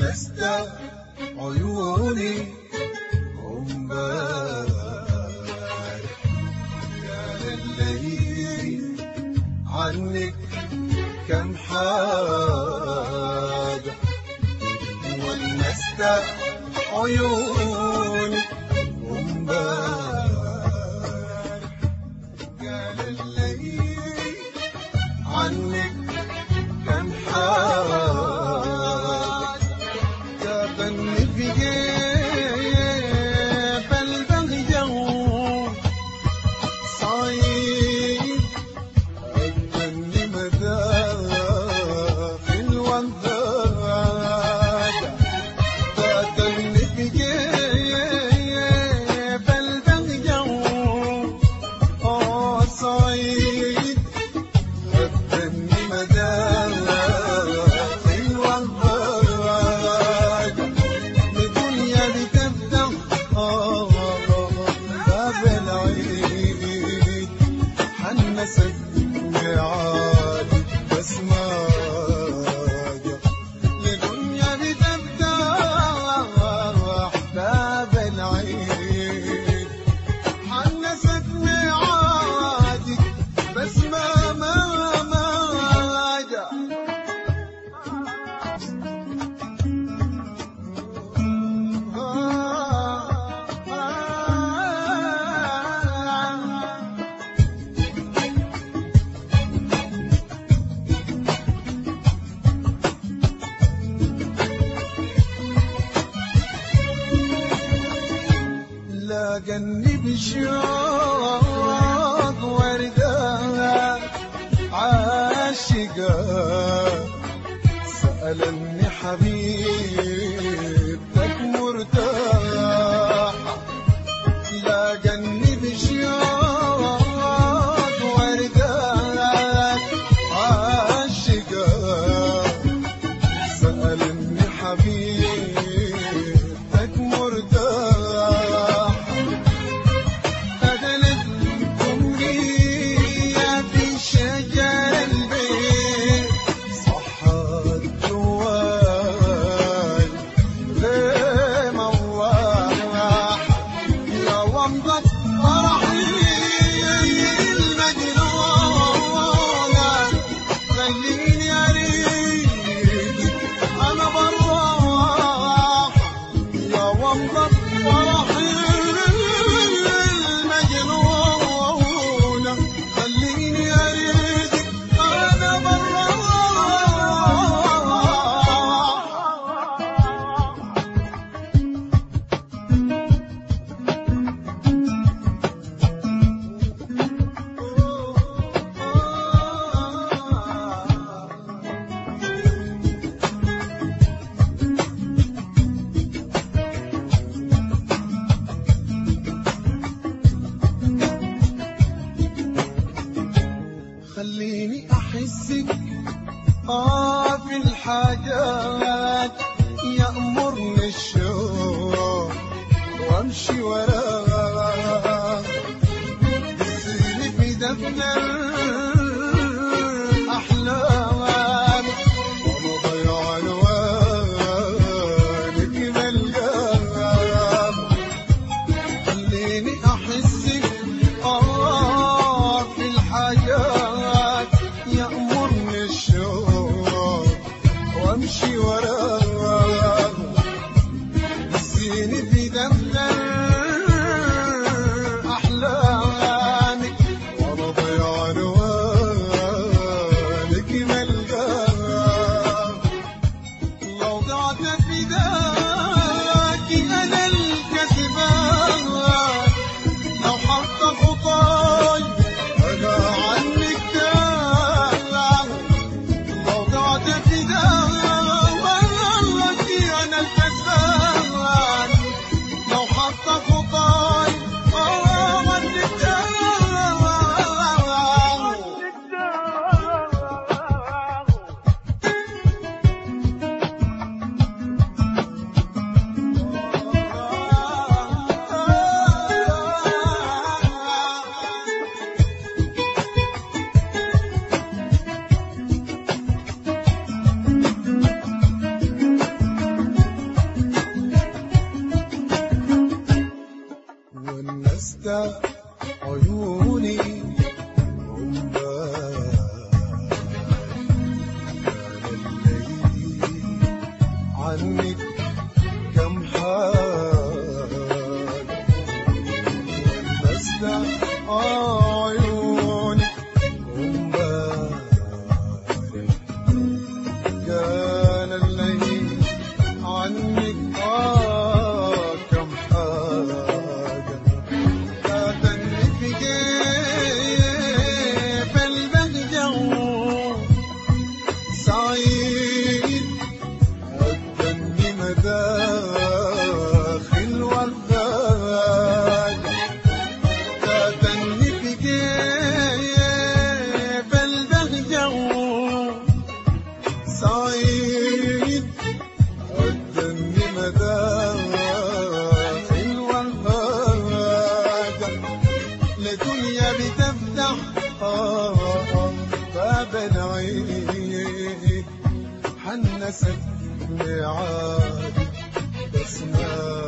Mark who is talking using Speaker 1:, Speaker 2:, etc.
Speaker 1: ونست عيوني هم يا لليل عنك كم حاجة ونست عيوني هم قال الليل عنك كم حاجة جابني في جيب البغية صايد أجمل مداخل والذات فاتني في جيب البغية آه صايد أجمل مداخل والذات لدنيا لتفتح آه باب العيد حنست ميعادي بس ما جا لدنيا بتفتح باب العيد حنست ميعادي بس ما ما ما جا لاقني بشوق وردة عاشقة سألني حبيبتك مرتاح لاقني بشوق وردة عاشقة سألني حبيبتك مرتاح أدلت أمنية في شجر البيت صحت جواي غيم الله يا ومضة فرحي المجنونة خليني أريدك أنا براح يا ومضة فرحي المجنونة خليني أريدك أنا براح خليني احسك اه في الحاجات يأمرني الشوق وامشي وراه بتصيري في دفن الاحلام وانا ضيع الوانك ملقام خليني احسك اه في الحاجات يأمرني الشوق وامشي وراه زيني في دفن احلامك وانا ضيع الوانك ملقام لو ضعت في ذاك انا الكسبان لو حط خطاي انا عنك تاهل لو ضعت في ذاك انا الكسبان لو حط لمست عيوني عمان كان الليل عنك كم حال لمست عيوني عمان كان الليل عنك آه كم حاجة فاتني في كيف البهجة سعيد أدني مداخل والغاية فاتني في كيف البهجة سعيد قدمني مداخل والهاجة لدنيا بتفتح آه آه باب العيد حنست ميعاد بسمات